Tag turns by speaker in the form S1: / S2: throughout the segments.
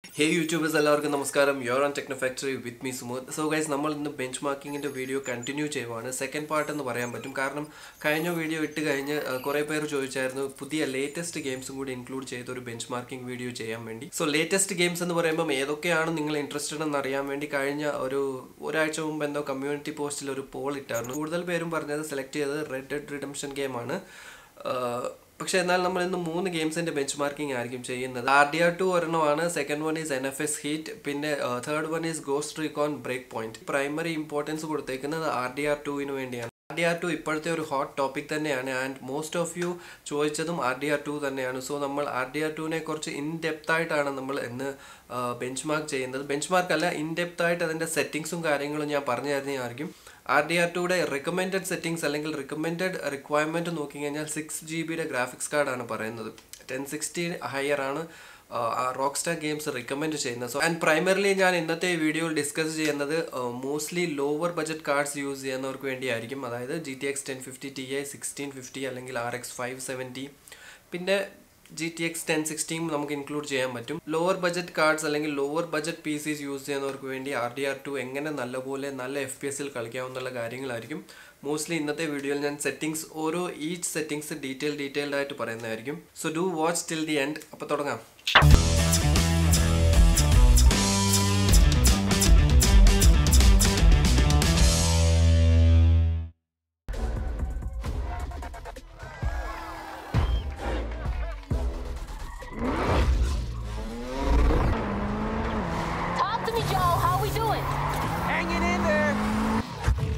S1: ഹേ YouTubers എല്ലാവർക്കും നമസ്കാരം your own Techno Factory with me Sumod so guys നമ്മൾ ഇന്ന് ബെഞ്ച് മാർക്കിങ്ങിൻ്റെ വീഡിയോ കണ്ടിന്യൂ ചെയ്യുവാണ് സെക്കൻഡ് പാർട്ട് എന്ന് പറയാൻ പറ്റും കാരണം കഴിഞ്ഞ വീഡിയോ ഇട്ട് കഴിഞ്ഞ് അഹ്, കുറേ പേര് ചോദിച്ചായിരുന്നു പുതിയ ലേറ്റസ്റ്റ് ഗെയിംസും കൂടി ഇൻക്ലൂഡ് ചെയ്ത ഒരു ബെഞ്ച് മാർക്കിംഗ് വീഡിയോ ചെയ്യാൻ വേണ്ടി സോ ലേറ്റസ്റ്റ് ഗെയിംസ് എന്ന് പറയുമ്പോൾ ഏതൊക്കെയാണ് നിങ്ങൾ ഇൻട്രസ്റ്റഡ് എന്ന് അറിയാൻ വേണ്ടി കഴിഞ്ഞ ഒരു ഒരാഴ്ച മുമ്പ് എന്തോ കമ്മ്യൂണിറ്റി പോസ്റ്റിൽ ഒരു പോൾ ഇട്ടായിരുന്നു കൂടുതൽ പേരും പറഞ്ഞത് സെലക്ട് ചെയ്തത് റെഡ് ഡെഡ് റിഡംഷൻ ഗെയിമാണ് പക്ഷെ എന്നാൽ നമ്മൾ ഇന്ന് മൂന്ന് ഗെയിംസിന്റെ ബെഞ്ച് മാർക്കിംഗ് ആയിരിക്കും ചെയ്യുന്നത് ആർ ഡി ആർ ടു ഒരെണ്ണമാണ് second one is N F S Heat പിന്നെ third one is Ghost Recon Breakpoint primary importance കൊടുത്തേക്കുന്നത് ആർ ഡി ആർ ടുവിന് വേണ്ടിയാണ് ആർ ഡി ആർ ടു ഇപ്പോഴത്തെ ഒരു ഹോട്ട് ടോപ്പിക് തന്നെയാണ് ആൻഡ് മോസ്റ്റ് ഓഫ് യു ചോദിച്ചതും R D R two തന്നെയാണ് so നമ്മൾ ആർ ഡി ആർ ടുവിനെ കുറച്ച് ഇൻ ഡെപ്ത് ആയിട്ടാണ് നമ്മൾ ഇന്ന് ബെഞ്ച് മാർക്ക് ചെയ്യുന്നത് ബെഞ്ച് മാർക്ക് അല്ല ഇൻ ഡെപ്ത് ആയിട്ട് അതിന്റെ സെറ്റിംഗ്സും കാര്യങ്ങളും ഞാൻ പറഞ്ഞു തരുന്നതായിരിക്കും ആർ ഡി ആർ ടുയുടെ റിക്കമെൻഡഡ് സെറ്റിംഗ്സ് അല്ലെങ്കിൽ റിക്കമെൻഡഡ് റിക്വയർമെന്റ് നോക്കി കഴിഞ്ഞാൽ സിക്സ് ജി ബിയുടെ ഗ്രാഫിക്സ് കാർഡാണ് പറയുന്നത് ടെൻ സിക്സ്റ്റി ഹയർ ആണ് റോക്ക് സ്റ്റാർ ഗെയിംസ് റിക്കമെൻഡ് ചെയ്യുന്നത് സോ ആൻഡ് പ്രൈമറിലി ഞാൻ ഇന്നത്തെ വീഡിയോയിൽ ഡിസ്കസ് ചെയ്യുന്നത് mostly lower budget cards use ചെയ്യുന്നവർക്ക് വേണ്ടിയായിരിക്കും അതായത് G T X ten fifty T I sixteen fifty അല്ലെങ്കിൽ ആർ എക്സ് ഫൈവ് സെവൻറ്റി പിന്നെ G T X ten sixteen നമുക്ക് ഇൻക്ലൂഡ് ചെയ്യാൻ പറ്റും ലോവർ ബജറ്റ് കാർഡ്സ് അല്ലെങ്കിൽ lower budget P Cs use ചെയ്യുന്നവർക്ക് വേണ്ടി ആർ ഡി ആർ ടു എങ്ങനെ നല്ലപോലെ നല്ല എഫ് പി എസിൽ കളിക്കാവുന്ന കാര്യങ്ങളായിരിക്കും മോസ്റ്റ്ലി ഇന്നത്തെ വീഡിയോയിൽ ഞാൻ സെറ്റിംഗ്സ് ഓരോ ഈച്ച് സെറ്റിംഗ്സ് ഡീറ്റെയിൽ ഡീറ്റെയിൽഡ് ആയിട്ട് പറയുന്നതായിരിക്കും so do watch till the end അപ്പോൾ തുടങ്ങാം
S2: Talk to me, Joe. How we doing?
S3: Hanging in there.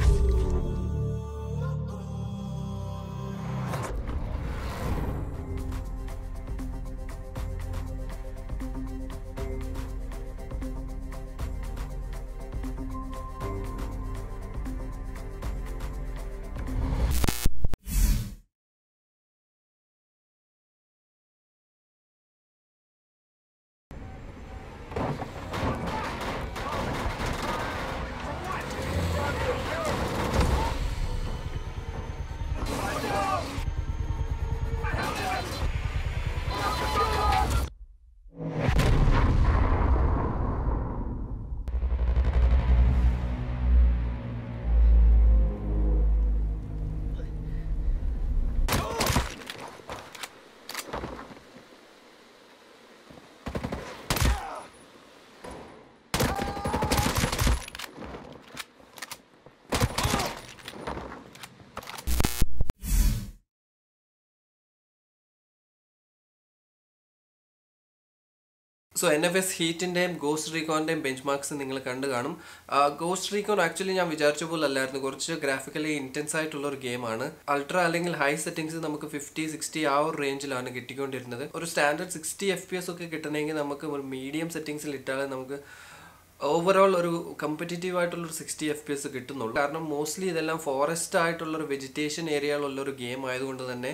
S1: So N F S ഹീറ്റിൻ്റെയും ഗോസ്റ്റ് റീകോണിൻ്റെയും ബെഞ്ച് മാർക്സ് നിങ്ങൾ കണ്ടു കാണും ഗോസ്റ്റ് റീകോൺ ആക്ച്വലി ഞാൻ വിചാരിച്ച പോലെ അല്ലായിരുന്നു കുറച്ച് ഗ്രാഫിക്കലി ഇൻറ്റൻസ് ആയിട്ടുള്ള ഒരു ഗെയിമാണ് അൾട്രാ അല്ലെങ്കിൽ ഹൈ സെറ്റിംഗ്സ് നമുക്ക് ഫിഫ്റ്റി സിക്സ്റ്റി ആ ഒരു റേഞ്ചിലാണ് കിട്ടിക്കൊണ്ടിരുന്നത് ഒരു standard sixty F P S ഒക്കെ കിട്ടണമെങ്കിൽ നമുക്ക് ഒരു മീഡിയം സെറ്റിംഗ്സിൽ ഇട്ടാലേ നമുക്ക് ഓവറോൾ ഒരു കമ്പറ്റീറ്റീവ് ആയിട്ടുള്ള ഒരു സിക്സ്റ്റി എഫ് പി എസ് കിട്ടുന്നുള്ളൂ കാരണം മോസ്റ്റ്ലി ഇതെല്ലാം ഫോറസ്റ്റ് ആയിട്ടുള്ള ഒരു വെജിറ്റേഷൻ ഏരിയയിലുള്ള ഒരു ഗെയിം ആയതുകൊണ്ട് തന്നെ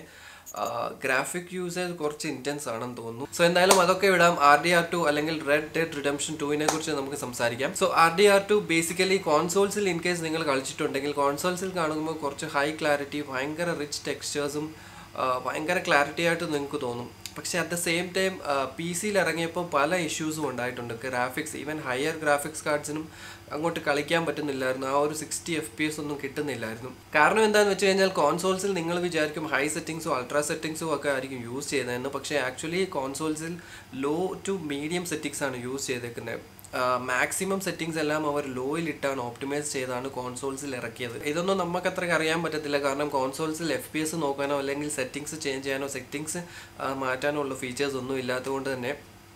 S1: ഗ്രാഫിക് യൂസേജ് കുറച്ച് ഇൻറ്റൻസ് ആണെന്ന് തോന്നുന്നു സോ എന്തായാലും അതൊക്കെ വിടാം ആർ ഡി ആർ ടു അല്ലെങ്കിൽ റെഡ് ഡെഡ് റിഡംഷൻ ടുവിനെ കുറിച്ച് നമുക്ക് സംസാരിക്കാം so R D R two basically കോൺസോൾസിൽ ഇൻ കേസ് നിങ്ങൾ കളിച്ചിട്ടുണ്ടെങ്കിൽ കോൺസോൾസിൽ കാണുമ്പോൾ കുറച്ച് ഹൈ ക്ലാരിറ്റി ഭയങ്കര റിച്ച് ടെക്സ്ചേഴ്സും ഭയങ്കര ക്ലാരിറ്റി ആയിട്ട് നിങ്ങൾക്ക് തോന്നും പക്ഷേ at the same time P സിയിൽ ഇറങ്ങിയപ്പോൾ പല ഇഷ്യൂസും ഉണ്ടായിട്ടുണ്ട് ഗ്രാഫിക്സ് ഈവൻ ഹയർ ഗ്രാഫിക്സ് കാർഡ്സിനും അങ്ങോട്ട് കളിക്കാൻ പറ്റുന്നില്ലായിരുന്നു ആ ഒരു സിക്സ്റ്റി എഫ് പി എസ് ഒന്നും കിട്ടുന്നില്ലായിരുന്നു കാരണം എന്താണെന്ന് വെച്ച് കഴിഞ്ഞാൽ കോൺസോൾസിൽ നിങ്ങൾ വിചാരിക്കും ഹൈ സെറ്റിംഗ്സോ അൾട്രാ സെറ്റിംഗ്സോ ഒക്കെ ആയിരിക്കും യൂസ് ചെയ്യുന്നതെന്ന് പക്ഷേ ആക്ച്വലി കോൺസോൾസിൽ ലോ ടു മീഡിയം സെറ്റിംഗ്സ് ആണ് യൂസ് ചെയ്തേക്കുന്നത് മാക്സിമം സെറ്റിംഗ്സ് എല്ലാം അവർ ലോയിൽ ഇട്ടാണ് ഓപ്റ്റിമൈസ് ചെയ്താണ് കോൺസോൾസിൽ ഇറക്കിയത് ഇതൊന്നും നമുക്ക് അത്രയ്ക്ക് അറിയാൻ പറ്റത്തില്ല കാരണം കോൺസോൾസിൽ എഫ് പി എസ് നോക്കാനോ അല്ലെങ്കിൽ സെറ്റിംഗ്സ് ചേഞ്ച് ചെയ്യാനോ സെറ്റിംഗ്സ് മാറ്റാനോ ഉള്ള ഫീച്ചേഴ്സ് ഒന്നും ഇല്ലാത്തതുകൊണ്ട് തന്നെ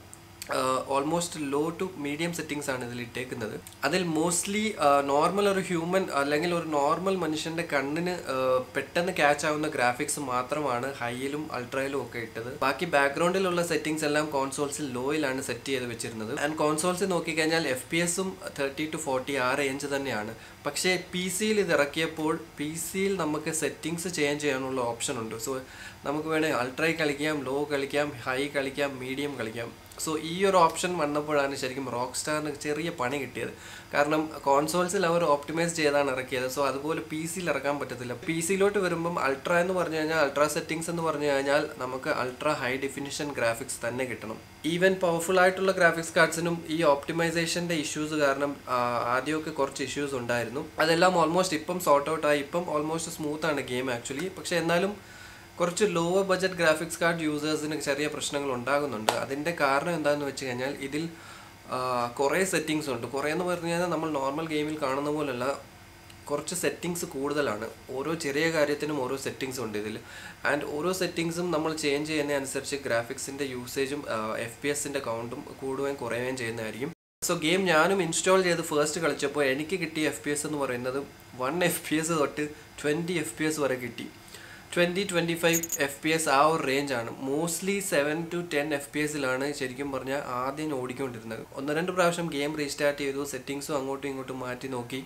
S1: almost low to medium settings ആണ് ഇതിൽ ഇട്ടേക്കുന്നത് അതിൽ മോസ്റ്റ്ലി നോർമൽ ഒരു ഹ്യൂമൻ അല്ലെങ്കിൽ ഒരു നോർമൽ മനുഷ്യന്റെ കണ്ണിന് ആ, പെട്ടെന്ന് ക്യാച്ച് ആവുന്ന ഗ്രാഫിക്സ് മാത്രമാണ് ഹൈയിലും അൾട്രയിലും ഒക്കെ ഇട്ടത് ബാക്കി ബാക്ക്ഗ്രൗണ്ടിലുള്ള സെറ്റിംഗ്സ് എല്ലാം കോൺസോൾസിൽ ലോയിലാണ് സെറ്റ് ചെയ്ത് വെച്ചിരുന്നത് ആൻഡ് കോൺസോൾസിൽ നോക്കിക്കഴിഞ്ഞാൽ എഫ് പി എസും തേർട്ടി ടു ഫോർട്ടി ആ റേഞ്ച് തന്നെയാണ് പക്ഷേ പി സിയിൽ ഇത് ഇറക്കിയപ്പോൾ പി സിയിൽ നമുക്ക് സെറ്റിംഗ്സ് ചേഞ്ച് ചെയ്യാനുള്ള ഓപ്ഷൻ ഉണ്ട് സോ നമുക്ക് വേണേൽ അൾട്രൈ കളിക്കാം ലോ കളിക്കാം ഹൈ കളിക്കാം മീഡിയം കളിക്കാം സോ ഈ ഒരു ഓപ്ഷൻ വന്നപ്പോഴാണ് ശരിക്കും റോക്ക് സ്റ്റാറിന് ചെറിയ പണി കിട്ടിയത് കാരണം കോൺസോൾസിൽ അവർ ഓപ്റ്റിമൈസ് ചെയ്താണ് ഇറക്കിയത് സോ അതുപോലെ പി സിയിൽ ഇറക്കാൻ പറ്റത്തില്ല പി സിയിലോട്ട് വരുമ്പം അൾട്ര എന്ന് പറഞ്ഞു കഴിഞ്ഞാൽ അൾട്ര സെറ്റിംഗ്സ് എന്ന് പറഞ്ഞു കഴിഞ്ഞാൽ നമുക്ക് അൾട്ര ഹൈ ഡെഫിനിഷൻ ഗ്രാഫിക്സ് തന്നെ കിട്ടണം ഈവൻ പവർഫുൾ ആയിട്ടുള്ള ഗ്രാഫിക്സ് കാർഡ്സിനും ഈ ഓപ്റ്റിമൈസേഷൻ്റെ ഇഷ്യൂസ് കാരണം ആ, ആദ്യമൊക്കെ കുറച്ച് ഇഷ്യൂസ് ഉണ്ടായിരുന്നു അതെല്ലാം ഓൾമോസ്റ്റ് ഇപ്പം സോർട്ട് ഔട്ട് ആയി ഇപ്പം ഓൾമോസ്റ്റ് സ്മൂത്ത് ആണ് ഗെയിം ആക്ച്വലി പക്ഷെ എന്നാലും കുറച്ച് ലോവർ ബഡ്ജറ്റ് ഗ്രാഫിക്സ് കാർഡ് യൂസേഴ്സിന് ചെറിയ പ്രശ്നങ്ങൾ ഉണ്ടാകുന്നുണ്ട് അതിൻ്റെ കാരണം എന്താണെന്ന് വെച്ച് കഴിഞ്ഞാൽ ഇതിൽ ആ, കുറേ സെറ്റിങ്സ് ഉണ്ട് കുറേ എന്ന് പറഞ്ഞു കഴിഞ്ഞാൽ നമ്മൾ നോർമൽ ഗെയിമിൽ കാണുന്ന പോലെയല്ല കുറച്ച് സെറ്റിങ്സ് കൂടുതലാണ് ഓരോ ചെറിയ കാര്യത്തിനും ഓരോ സെറ്റിങ്സ് ഉണ്ട് ഇതിൽ ആൻഡ് ഓരോ സെറ്റിങ്സും നമ്മൾ ചേഞ്ച് ചെയ്യുന്നതനുസരിച്ച് ഗ്രാഫിക്സിൻ്റെ യൂസേജും എഫ് പി എസിൻ്റെ കൗണ്ടും കൂടുകയും കുറയുകയും ചെയ്യുന്നതായിരിക്കും സോ ഗെയിം ഞാനും ഇൻസ്റ്റാൾ ചെയ്ത് ഫസ്റ്റ് കളിച്ചപ്പോൾ എനിക്ക് കിട്ടിയ എഫ് പി എസ് എന്ന് പറയുന്നത് വൺ എഫ് പി എസ് തൊട്ട് ട്വൻറ്റി എഫ് പി എസ് വരെ കിട്ടി twenty twenty five F P S ആ ഒരു റേഞ്ചാണ് mostly seven to ten F P എസിലാണ് ശരിക്കും പറഞ്ഞാൽ ആദ്യം ഓടിക്കൊണ്ടിരുന്നത് ഒന്ന് രണ്ട് പ്രാവശ്യം ഗെയിം റീസ്റ്റാർട്ട് ചെയ്തു സെറ്റിങ്സും അങ്ങോട്ടും ഇങ്ങോട്ടും മാറ്റി നോക്കി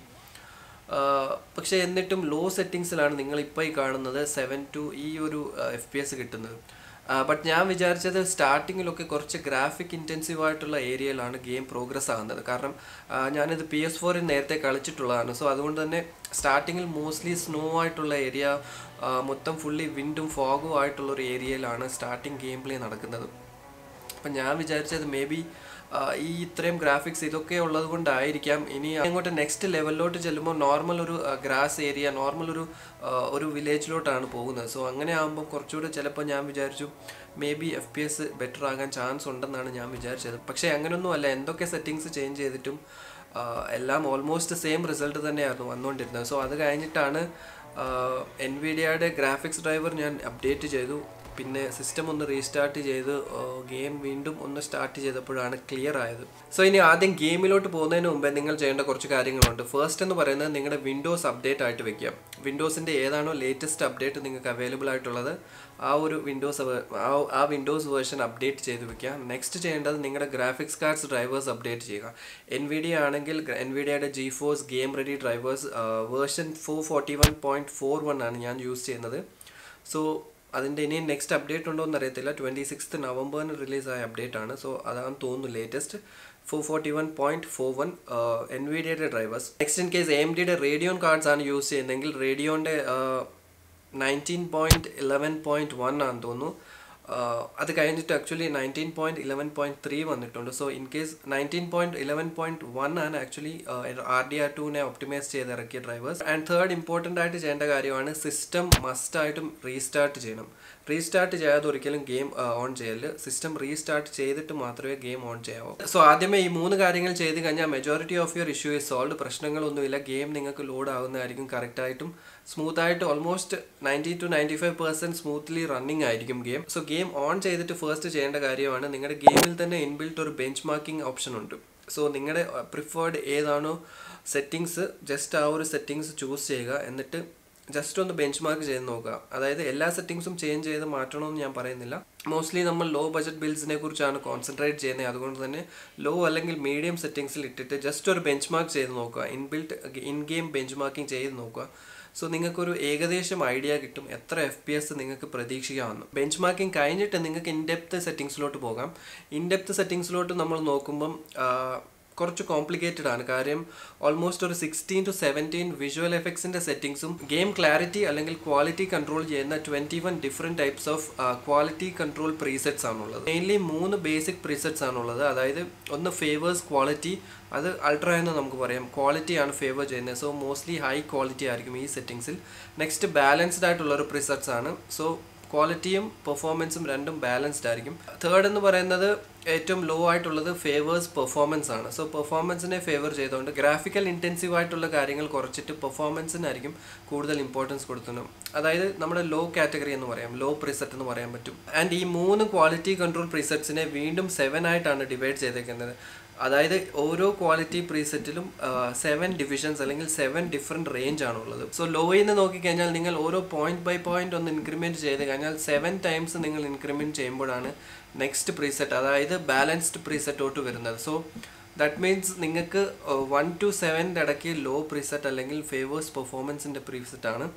S1: ആഹ് പക്ഷേ എന്നിട്ടും ലോ സെറ്റിങ്സിലാണ് നിങ്ങൾ ഇപ്പോൾ ഈ കാണുന്നത് സെവൻ ടു ഈ ഒരു എഫ് പി എസ് കിട്ടുന്നത് ബട്ട് ഞാൻ വിചാരിച്ചത് സ്റ്റാർട്ടിങ്ങിലൊക്കെ കുറച്ച് ഗ്രാഫിക് ഇൻറ്റൻസീവ് ആയിട്ടുള്ള ഏരിയയിലാണ് ഗെയിം പ്രോഗ്രസ് ആകുന്നത് കാരണം ആ, ഞാനിത് പി എസ് ഫോറിൽ നേരത്തെ കളിച്ചിട്ടുള്ളതാണ് സോ അതുകൊണ്ട് തന്നെ സ്റ്റാർട്ടിങ്ങിൽ മോസ്റ്റ്ലി സ്നോ ആയിട്ടുള്ള ഏരിയ മൊത്തം ഫുള്ളി വിൻഡും ഫോഗും ആയിട്ടുള്ള ഒരു ഏരിയയിലാണ് സ്റ്റാർട്ടിങ് ഗെയിം പ്ലേ നടക്കുന്നത് അപ്പം ഞാൻ വിചാരിച്ചത് മേ ബി ഈ ഇത്രയും ഗ്രാഫിക്സ് ഇതൊക്കെ ഉള്ളത് കൊണ്ടായിരിക്കാം ഇനി അങ്ങോട്ട് നെക്സ്റ്റ് ലെവലിലോട്ട് ചെല്ലുമ്പോൾ നോർമൽ ഒരു ഗ്രാസ് ഏരിയ നോർമൽ ഒരു ആ, ഒരു വില്ലേജിലോട്ടാണ് പോകുന്നത് സോ അങ്ങനെ ആകുമ്പോൾ കുറച്ചുകൂടെ ചിലപ്പോൾ ഞാൻ വിചാരിച്ചു maybe F P S better ആകാൻ ചാൻസ് ഉണ്ടെന്നാണ് ഞാൻ വിചാരിച്ചത് പക്ഷേ അങ്ങനെയൊന്നും അല്ല എന്തൊക്കെ സെറ്റിങ്സ് ചേഞ്ച് ചെയ്തിട്ടും ആ, എല്ലാം ഓൾമോസ്റ്റ് സെയിം റിസൾട്ട് തന്നെയായിരുന്നു വന്നുകൊണ്ടിരുന്നത് സോ അത് കഴിഞ്ഞിട്ടാണ് എൻവിഡിയയുടെ ഗ്രാഫിക്സ് ഡ്രൈവർ ഞാൻ അപ്ഡേറ്റ് ചെയ്തു പിന്നെ സിസ്റ്റം ഒന്ന് റീസ്റ്റാർട്ട് ചെയ്ത് ഗെയിം വീണ്ടും ഒന്ന് സ്റ്റാർട്ട് ചെയ്തപ്പോഴാണ് ക്ലിയർ ആയത് സോ ഇനി ആദ്യം ഗെയിമിലോട്ട് പോകുന്നതിന് മുമ്പേ നിങ്ങൾ ചെയ്യേണ്ട കുറച്ച് കാര്യങ്ങളുണ്ട് ഫസ്റ്റ് എന്ന് പറയുന്നത് നിങ്ങളുടെ വിൻഡോസ് അപ്ഡേറ്റ് ആയിട്ട് വെക്കാം വിൻഡോസിൻ്റെ ഏതാണോ ലേറ്റസ്റ്റ് അപ്ഡേറ്റ് നിങ്ങൾക്ക് അവൈലബിൾ ആയിട്ടുള്ളത് ആ ഒരു വിൻഡോസ് ആ വിൻഡോസ് വേർഷൻ അപ്ഡേറ്റ് ചെയ്ത് വെക്കുക നെക്സ്റ്റ് ചെയ്യേണ്ടത് നിങ്ങളുടെ ഗ്രാഫിക്സ് കാർഡ്സ് ഡ്രൈവേഴ്സ് അപ്ഡേറ്റ് ചെയ്യുക എൻവിഡിയ ആണെങ്കിൽ എൻവിഡിയയുടെ GeForce game ready drivers version four forty one point four one ആണ് ഞാൻ യൂസ് ചെയ്യുന്നത് സോ അതിൻ്റെ ഇനി നെക്സ്റ്റ് അപ്ഡേറ്റ് ഉണ്ടോ എന്ന് അറിയത്തില്ല ട്വൻറ്റി സിക്സ്ത് നവംബറിന് റിലീസായ അപ്ഡേറ്റ് ആണ് സോ അതാണ് തോന്നുന്നു latest four forty one point four one N V ഡിയുടെ drivers next in case M ഡിയുടെ റേഡിയോൺ കാർഡ്സ് ആണ് യൂസ് ചെയ്യുന്നതെങ്കിൽ റേഡിയോൻ്റെ nineteen point eleven point one ആണെന്ന് തോന്നുന്നു ആഹ് അത് കഴിഞ്ഞിട്ട് actually nineteen point eleven point three വന്നിട്ടുണ്ട് so in case nineteen point eleven point one ആണ് ആക്ച്വലി ആർ ഡി ആർ ടുവിനെ ഒപ്റ്റിമൈസ് ചെയ്ത് ഇറക്കിയ ഡ്രൈവേഴ്സ് ആൻഡ് തേർഡ് ഇമ്പോർട്ടൻ്റ് ആയിട്ട് ചെയ്യേണ്ട കാര്യമാണ് സിസ്റ്റം മസ്റ്റായിട്ടും റീസ്റ്റാർട്ട് ചെയ്യണം റീസ്റ്റാർട്ട് ചെയ്യാതെ ഒരിക്കലും ഗെയിം ഓൺ ചെയ്യല് സിസ്റ്റം റീസ്റ്റാർട്ട് ചെയ്തിട്ട് മാത്രമേ ഗെയിം ഓൺ ചെയ്യാവൂ സോ ആദ്യമേ ഈ മൂന്ന് കാര്യങ്ങൾ ചെയ്ത് കഴിഞ്ഞാൽ majority of your issue is solve പ്രശ്നങ്ങളൊന്നുമില്ല ഗെയിം നിങ്ങൾക്ക് ലോഡ് ആവുന്നതായിരിക്കും കറക്റ്റായിട്ടും സ്മൂത്ത് ആയിട്ട് almost ninety to ninety five percent smoothly running ആയിരിക്കും ഗെയിം സോ ഗെയിം ഓൺ ചെയ്തിട്ട് ഫസ്റ്റ് ചെയ്യേണ്ട കാര്യമാണ് നിങ്ങളുടെ ഗെയിമിൽ തന്നെ ഇൻബിൽട്ട് ഒരു ബെഞ്ച് മാർക്കിംഗ് ഓപ്ഷൻ ഉണ്ട് സോ നിങ്ങളുടെ പ്രിഫേർഡ് ഏതാണോ സെറ്റിങ്സ് ജസ്റ്റ് ആ ഒരു സെറ്റിങ്സ് ചൂസ് ചെയ്യുക എന്നിട്ട് ജസ്റ്റ് ഒന്ന് ബെഞ്ച് മാർക്ക് ചെയ്ത് നോക്കുക അതായത് എല്ലാ സെറ്റിങ്സും ചേഞ്ച് ചെയ്ത് മാറ്റണമെന്ന് ഞാൻ പറയുന്നില്ല മോസ്റ്റ്ലി നമ്മൾ ലോ ബഡ്ജറ്റ് ബിൽസിനെ കുറിച്ചാണ് കോൺസെൻട്രേറ്റ് ചെയ്യുന്നത് അതുകൊണ്ട് തന്നെ ലോ അല്ലെങ്കിൽ മീഡിയം സെറ്റിങ്സിൽ ഇട്ടിട്ട് ജസ്റ്റ് ഒരു ബെഞ്ച് മാർക്ക് ചെയ്ത് നോക്കുക inbuilt in game benchmarking ചെയ്ത് നോക്കുക സോ നിങ്ങൾക്കൊരു ഏകദേശം ഐഡിയ കിട്ടും എത്ര എഫ് പി എസ് നിങ്ങൾക്ക് പ്രതീക്ഷിക്കാമെന്ന് ബെഞ്ച് മാർക്കിംഗ് കഴിഞ്ഞിട്ട് നിങ്ങൾക്ക് ഇൻഡെപ്ത് സെറ്റിങ്സിലോട്ട് പോകാം ഇൻഡെപ്ത് സെറ്റിങ്സിലോട്ട് നമ്മൾ നോക്കുമ്പം ആ, കുറച്ച് കോംപ്ലിക്കേറ്റഡ് ആണ് കാര്യം ഓൾമോസ്റ്റ് ഒരു സിക്സ്റ്റീൻ ടു സെവൻറ്റീൻ വിഷ്വൽ എഫക്ട്സിൻ്റെ സെറ്റിങ്സും ഗെയിം ക്ലാരിറ്റി അല്ലെങ്കിൽ ക്വാളിറ്റി കൺട്രോൾ ചെയ്യുന്ന twenty one different types of quality control presets ആണുള്ളത് മെയിൻലി മൂന്ന് ബേസിക് പ്രീസെറ്റ്സ് ആണുള്ളത് അതായത് ഒന്ന് ഫേവേഴ്സ് ക്വാളിറ്റി അത് അൾട്ര എന്ന് നമുക്ക് പറയാം ക്വാളിറ്റി ആണ് ഫേവർ ചെയ്യുന്നത് സോ മോസ്റ്റ്ലി ഹൈ ക്വാളിറ്റി ആയിരിക്കും ഈ സെറ്റിങ്സിൽ നെക്സ്റ്റ് ബാലൻസ്ഡ് ആയിട്ടുള്ള ഒരു പ്രിസെറ്റ്സ് ആണ് സോ ക്വാളിറ്റിയും പെർഫോമൻസും രണ്ടും ബാലൻസ്ഡ് ആയിരിക്കും തേർഡ് എന്ന് പറയുന്നത് ഏറ്റവും ലോ ആയിട്ടുള്ളത് ഫേവേഴ്സ് പെർഫോമൻസ് ആണ് സോ പെർഫോമൻസിനെ ഫേവർ ചെയ്തുകൊണ്ട് ഗ്രാഫിക്കൽ ഇൻറ്റൻസീവ് ആയിട്ടുള്ള കാര്യങ്ങൾ കുറച്ചിട്ട് പെർഫോമൻസിനായിരിക്കും കൂടുതൽ ഇമ്പോർട്ടൻസ് കൊടുക്കുന്നത് അതായത് നമ്മുടെ ലോ കാറ്റഗറി എന്ന് പറയാം ലോ പ്രിസെറ്റ് എന്ന് പറയാൻ പറ്റും ആൻഡ് ഈ മൂന്ന് ക്വാളിറ്റി കൺട്രോൾ പ്രിസെറ്റ്സിനെ വീണ്ടും സെവൻ ആയിട്ടാണ് ഡിവൈഡ് ചെയ്തേക്കുന്നത് അതായത് ഓരോ ക്വാളിറ്റി പ്രീസെറ്റിലും സെവൻ ഡിവിഷൻസ് അല്ലെങ്കിൽ സെവൻ ഡിഫറെൻറ്റ് റേഞ്ച് ആണുള്ളത് സോ ലോയിൽ നിന്ന് നോക്കിക്കഴിഞ്ഞാൽ നിങ്ങൾ ഓരോ പോയിന്റ് ബൈ പോയിന്റ് ഒന്ന് ഇൻക്രിമെൻറ്റ് ചെയ്ത് കഴിഞ്ഞാൽ സെവൻ ടൈംസ് നിങ്ങൾ ഇൻക്രിമെൻറ്റ് ചെയ്യുമ്പോഴാണ് നെക്സ്റ്റ് പ്രീസെറ്റ് അതായത് ബാലൻസ്ഡ് പ്രീസെറ്റോട്ട് വരുന്നത് സോ ദാറ്റ് മീൻസ് നിങ്ങൾക്ക് വൺ ടു സെവൻ്റെ ഇടയ്ക്ക് ലോ പ്രീസെറ്റ് അല്ലെങ്കിൽ ഫേവേഴ്സ് പെർഫോമൻസിൻ്റെ പ്രീസെറ്റ് ആണ്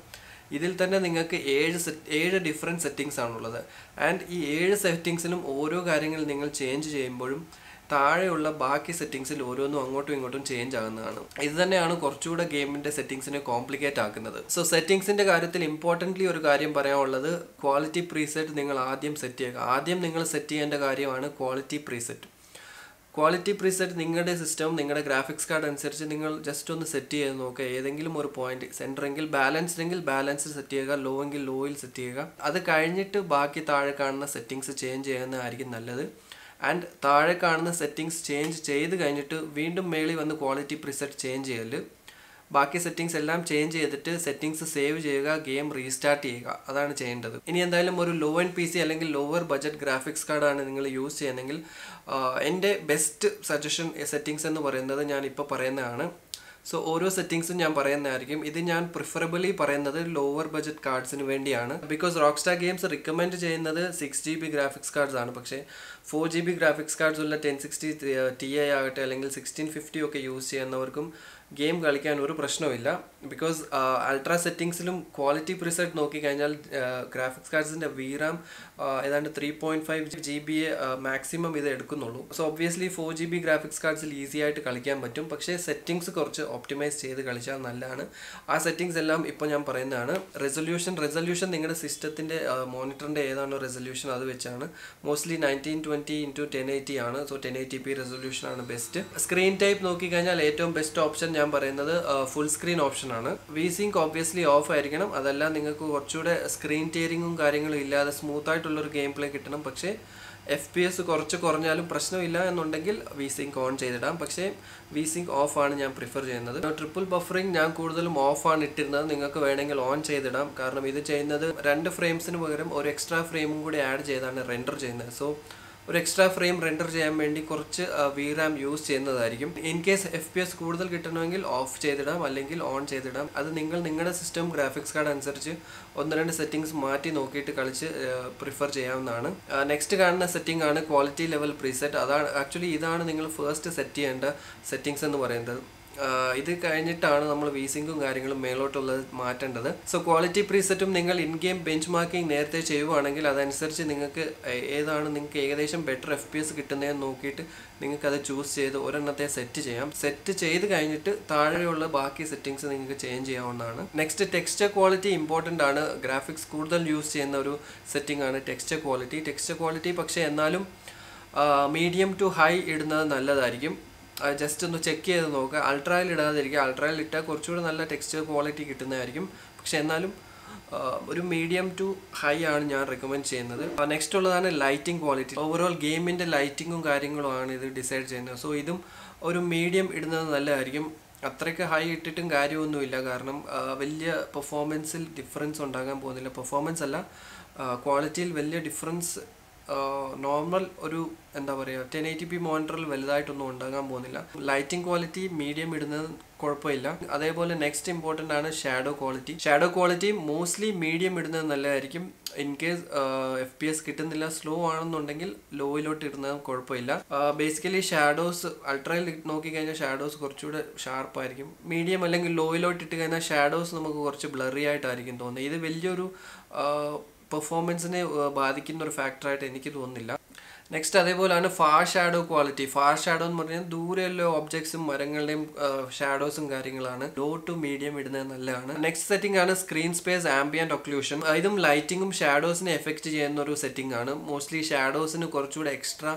S1: ഇതിൽ തന്നെ നിങ്ങൾക്ക് ഏഴ് സെറ്റ് ഏഴ് ഡിഫറെൻറ്റ് സെറ്റിങ്സ് ആണുള്ളത് ആൻഡ് ഈ ഏഴ് സെറ്റിങ്സിലും ഓരോ കാര്യങ്ങൾ നിങ്ങൾ ചേഞ്ച് ചെയ്യുമ്പോഴും താഴെയുള്ള ബാക്കി സെറ്റിങ്സിൽ ഓരോന്നും അങ്ങോട്ടും ഇങ്ങോട്ടും ചേഞ്ച് ആകുന്നതാണ് ഇത് തന്നെയാണ് കുറച്ചുകൂടെ ഗെയിമിന്റെ സെറ്റിങ്സിനെ കോംപ്ലിക്കേറ്റ് ആക്കുന്നത് സോ സെറ്റിങ്സിന്റെ കാര്യത്തിൽ ഇമ്പോർട്ടൻ്റ്ലി ഒരു കാര്യം പറയാനുള്ളത് ക്വാളിറ്റി പ്രീസെറ്റ് നിങ്ങൾ ആദ്യം സെറ്റ് ചെയ്യുക ആദ്യം നിങ്ങൾ സെറ്റ് ചെയ്യേണ്ട കാര്യമാണ് ക്വാളിറ്റി പ്രീസെറ്റ് ക്വാളിറ്റി പ്രീസെറ്റ് നിങ്ങളുടെ സിസ്റ്റം നിങ്ങളുടെ ഗ്രാഫിക്സ് കാർഡ് അനുസരിച്ച് നിങ്ങൾ ജസ്റ്റ് ഒന്ന് സെറ്റ് ചെയ്ത് നോക്കുക ഏതെങ്കിലും ഒരു പോയിന്റ് സെൻറ്ററെങ്കിൽ ബാലൻസ്ഡ് എങ്കിൽ ബാലൻസ് സെറ്റ് ചെയ്യുക ലോ എങ്കിൽ ലോയിൽ സെറ്റ് ചെയ്യുക അത് കഴിഞ്ഞിട്ട് ബാക്കി താഴെ കാണുന്ന സെറ്റിങ്സ് ചേഞ്ച് ചെയ്യുന്നതായിരിക്കും നല്ലത് ആൻഡ് താഴെ കാണുന്ന സെറ്റിങ്സ് ചേഞ്ച് ചെയ്ത് കഴിഞ്ഞിട്ട് വീണ്ടും മേളിൽ വന്ന് ക്വാളിറ്റി പ്രിസെറ്റ് ചേഞ്ച് ചെയ്യൽ ബാക്കി സെറ്റിങ്സ് എല്ലാം ചേഞ്ച് ചെയ്തിട്ട് സെറ്റിങ്സ് സേവ് ചെയ്യുക ഗെയിം റീസ്റ്റാർട്ട് ചെയ്യുക അതാണ് ചെയ്യേണ്ടത് ഇനി എന്തായാലും ഒരു ലോ ആൻഡ് പി സി അല്ലെങ്കിൽ ലോവർ ബഡ്ജറ്റ് ഗ്രാഫിക്സ് കാർഡാണ് നിങ്ങൾ യൂസ് ചെയ്യുന്നതെങ്കിൽ എൻ്റെ ബെസ്റ്റ് സജഷൻ സെറ്റിങ്സ് എന്ന് പറയുന്നത് ഞാൻ ഇപ്പോൾ പറയുന്നതാണ് സോ ഓരോ സെറ്റിങ്സും ഞാൻ പറയുന്നതായിരിക്കും ഇത് ഞാൻ പ്രിഫറബിളി പറയുന്നത് ലോവർ ബഡ്ജറ്റ് കാർഡ്സിന് വേണ്ടിയാണ് because Rockstar Games recommend ചെയ്യുന്നത് six G B graphics cards ആണ് പക്ഷേ four G B graphics cards ഉള്ള ടെൻ സിക്സ്റ്റി ടി ഐ ആകട്ടെ അല്ലെങ്കിൽ സിക്സ്റ്റീൻ ഫിഫ്റ്റി ഒക്കെ യൂസ് ചെയ്യുന്നവർക്കും ഗെയിം കളിക്കാൻ ഒരു പ്രശ്നമില്ല ബിക്കോസ് അൾട്രാ സെറ്റിങ്സിലും ക്വാളിറ്റി പ്രിസെറ്റ് നോക്കിക്കഴിഞ്ഞാൽ ഗ്രാഫിക്സ് കാർഡ്സിൻ്റെ വീറാം ഏതാണ്ട് three point five G B maximum ഇത് എടുക്കുന്നുള്ളൂ so obviously four G B graphics കാർഡ്സിൽ ഈസി ആയിട്ട് കളിക്കാൻ പറ്റും പക്ഷേ സെറ്റിങ്സ് കുറച്ച് ഒപ്റ്റിമൈസ് ചെയ്ത് കളിച്ചാൽ നല്ലതാണ് ആ സെറ്റിങ്സ് എല്ലാം ഇപ്പോൾ ഞാൻ പറയുന്നതാണ് റെസൊല്യൂഷൻ റെസൊല്യൂഷൻ നിങ്ങളുടെ സിസ്റ്റത്തിൻ്റെ മോണിറ്ററിൻ്റെ ഏതാണോ റെസൊല്യൂഷൻ അത് വെച്ചാണ് mostly nineteen twenty into ten eighty ആണ് so ten eighty P resolution ആണ് ബെസ്റ്റ് സ്ക്രീൻ ടൈപ്പ് നോക്കിക്കഴിഞ്ഞാൽ ഏറ്റവും ബെസ്റ്റ് ഓപ്ഷൻ ഞാൻ പറയുന്നത് ഫുൾ സ്ക്രീൻ ഓപ്ഷൻ ആണ് വി സിങ്ക് ഓബ്വിയസ്ലി ഓഫ് ആയിരിക്കണം അതല്ല നിങ്ങൾക്ക് കുറച്ചുകൂടെ സ്ക്രീൻ ടിയറിങ്ങും കാര്യങ്ങളും ഇല്ലാതെ സ്മൂത്ത് ആയിട്ടുള്ള ഒരു ഗെയിം പ്ലേ കിട്ടണം പക്ഷേ എഫ് പി എസ് കുറച്ച് കുറഞ്ഞാലും പ്രശ്നമില്ല എന്നുണ്ടെങ്കിൽ വി സിങ്ക് ഓൺ ചെയ്തിടാം പക്ഷേ വി സിങ്ക് ഓഫ് ആണ് ഞാൻ പ്രിഫർ ചെയ്യുന്നത് ട്രിപ്പിൾ ബഫറിംഗ് ഞാൻ കൂടുതലും ഓഫ് ആണ് ഇട്ടിരുന്നത് നിങ്ങൾക്ക് വേണമെങ്കിൽ ഓൺ ചെയ്തിടാം കാരണം ഇത് ചെയ്യുന്നത് രണ്ട് ഫ്രെയിംസിന് പകരം ഒരു എക്സ്ട്രാ ഫ്രെയിമും കൂടി ആഡ് ചെയ്താണ് റെൻഡർ ചെയ്യുന്നത് സോ ഒരു എക്സ്ട്രാ ഫ്രെയിം റെൻഡർ ചെയ്യാൻ വേണ്ടി കുറച്ച് വി റാം യൂസ് ചെയ്യുന്നതായിരിക്കും in case F P S കൂടുതൽ കിട്ടണമെങ്കിൽ ഓഫ് ചെയ്തിടാം അല്ലെങ്കിൽ ഓൺ ചെയ്തിടാം അത് നിങ്ങൾ നിങ്ങളുടെ സിസ്റ്റം ഗ്രാഫിക്സ് കാർഡ് അനുസരിച്ച് ഒന്ന് രണ്ട് സെറ്റിങ്സ് മാറ്റി നോക്കിയിട്ട് കളിച്ച് പ്രിഫർ ചെയ്യാവുന്നതാണ് നെക്സ്റ്റ് കാണുന്ന സെറ്റിംഗ് ആണ് ക്വാളിറ്റി ലെവൽ പ്രീസെറ്റ് അതാണ് ആക്ച്വലി ഇതാണ് നിങ്ങൾ ഫസ്റ്റ് സെറ്റ് ചെയ്യേണ്ട സെറ്റിങ്സ് എന്ന് പറയുന്നത് ഇത് കഴിഞ്ഞിട്ടാണ് നമ്മൾ വീസിങ്കും കാര്യങ്ങളും മേലോട്ടുള്ളത് മാറ്റേണ്ടത് സോ ക്വാളിറ്റി പ്രീസെറ്റും നിങ്ങൾ ഇൻ ഗെയിം ബെഞ്ച് മാർക്കിംഗ് നേരത്തെ ചെയ്യുവാണെങ്കിൽ അതനുസരിച്ച് നിങ്ങൾക്ക് ഏതാണ് നിങ്ങൾക്ക് ഏകദേശം ബെറ്റർ എഫ് പി എസ് കിട്ടുന്നതെന്ന് നോക്കിയിട്ട് നിങ്ങൾക്ക് അത് ചൂസ് ചെയ്ത് ഒരെണ്ണത്തെ സെറ്റ് ചെയ്യാം സെറ്റ് ചെയ്ത് കഴിഞ്ഞിട്ട് താഴെയുള്ള ബാക്കി സെറ്റിങ്സ് നിങ്ങൾക്ക് ചേഞ്ച് ചെയ്യാവുന്നതാണ് നെക്സ്റ്റ് ടെക്സ്ചർ ക്വാളിറ്റി ഇമ്പോർട്ടൻ്റ് ആണ് ഗ്രാഫിക്സ് കൂടുതൽ യൂസ് ചെയ്യുന്ന ഒരു സെറ്റിംഗ് ആണ് ടെക്സ്ചർ ക്വാളിറ്റി ടെക്സ്ചർ ക്വാളിറ്റി പക്ഷേ എന്നാലും മീഡിയം ടു ഹൈ ഇടുന്നത് നല്ലതായിരിക്കും ജസ്റ്റ് ഒന്ന് ചെക്ക് ചെയ്ത് നോക്കുക അൾട്രായിൽ ഇടാതിരിക്കുക അൾട്രായിൽ ഇട്ടാൽ കുറച്ചുകൂടി നല്ല ടെക്സ്ചർ ക്വാളിറ്റി കിട്ടുന്നതായിരിക്കും പക്ഷെ എന്നാലും ഒരു മീഡിയം ടു ഹൈ ആണ് ഞാൻ റെക്കമെൻഡ് ചെയ്യുന്നത് നെക്സ്റ്റ് ഉള്ളതാണ് ലൈറ്റിംഗ് ക്വാളിറ്റി ഓവറോൾ ഗെയിമിൻ്റെ ലൈറ്റിങ്ങും കാര്യങ്ങളും ആണ് ഇത് ഡിസൈഡ് ചെയ്യുന്നത് സോ ഇതും ഒരു മീഡിയം ഇടുന്നത് നല്ലതായിരിക്കും അത്രയ്ക്ക് ഹൈ ഇട്ടിട്ടും കാര്യമൊന്നുമില്ല കാരണം വലിയ പെർഫോമൻസിൽ ഡിഫറൻസ് ഉണ്ടാകാൻ പോകുന്നില്ല പെർഫോമൻസ് അല്ല ക്വാളിറ്റിയിൽ വലിയ ഡിഫറൻസ് നോർമൽ ഒരു എന്താ പറയുക ടെൻ എയ്റ്റി പി മോണിറ്ററിൽ വലുതായിട്ടൊന്നും ഉണ്ടാകാൻ പോകുന്നില്ല ലൈറ്റിംഗ് ക്വാളിറ്റി മീഡിയം ഇടുന്നത് കുഴപ്പമില്ല അതേപോലെ നെക്സ്റ്റ് ഇമ്പോർട്ടൻ്റ് ആണ് shadow quality shadow quality mostly medium ഇടുന്നത് നല്ലതായിരിക്കും in case F P S കിട്ടുന്നില്ല സ്ലോ ആണെന്നുണ്ടെങ്കിൽ ലോയിലോട്ട് ഇടുന്നത് കുഴപ്പമില്ല ബേസിക്കലി ഷാഡോസ് അൾട്രയിൽ നോക്കിക്കഴിഞ്ഞാൽ ഷാഡോസ് കുറച്ചുകൂടെ ഷാർപ്പായിരിക്കും മീഡിയം അല്ലെങ്കിൽ ലോയിലോട്ട് ഇട്ട് കഴിഞ്ഞാൽ ഷാഡോസ് നമുക്ക് കുറച്ച് ബ്ലറി ആയിട്ടായിരിക്കും തോന്നുന്നത് ഇത് വലിയൊരു പെർഫോമൻസിനെ ബാധിക്കുന്ന ഒരു ഫാക്ടറായിട്ട് എനിക്ക് തോന്നുന്നില്ല നെക്സ്റ്റ് അതേപോലെയാണ് far shadow quality far shadow എന്ന് പറഞ്ഞാൽ ദൂരെയുള്ള ഒബ്ജക്ട്സും മരങ്ങളുടെയും ഷാഡോസും കാര്യങ്ങളാണ് ലോ ടു മീഡിയം ഇടുന്നത് നല്ലതാണ് നെക്സ്റ്റ് സെറ്റിംഗ് ആണ് സ്ക്രീൻ സ്പേസ് ആംബിയൻറ്റ് ഒക്ലൂഷൻ ഇതും ലൈറ്റിങ്ങും ഷാഡോസിനെ എഫക്റ്റ് ചെയ്യുന്ന ഒരു സെറ്റിംഗ് ആണ് മോസ്റ്റ്ലി ഷാഡോസിന് കുറച്ചുകൂടെ എക്സ്ട്രാ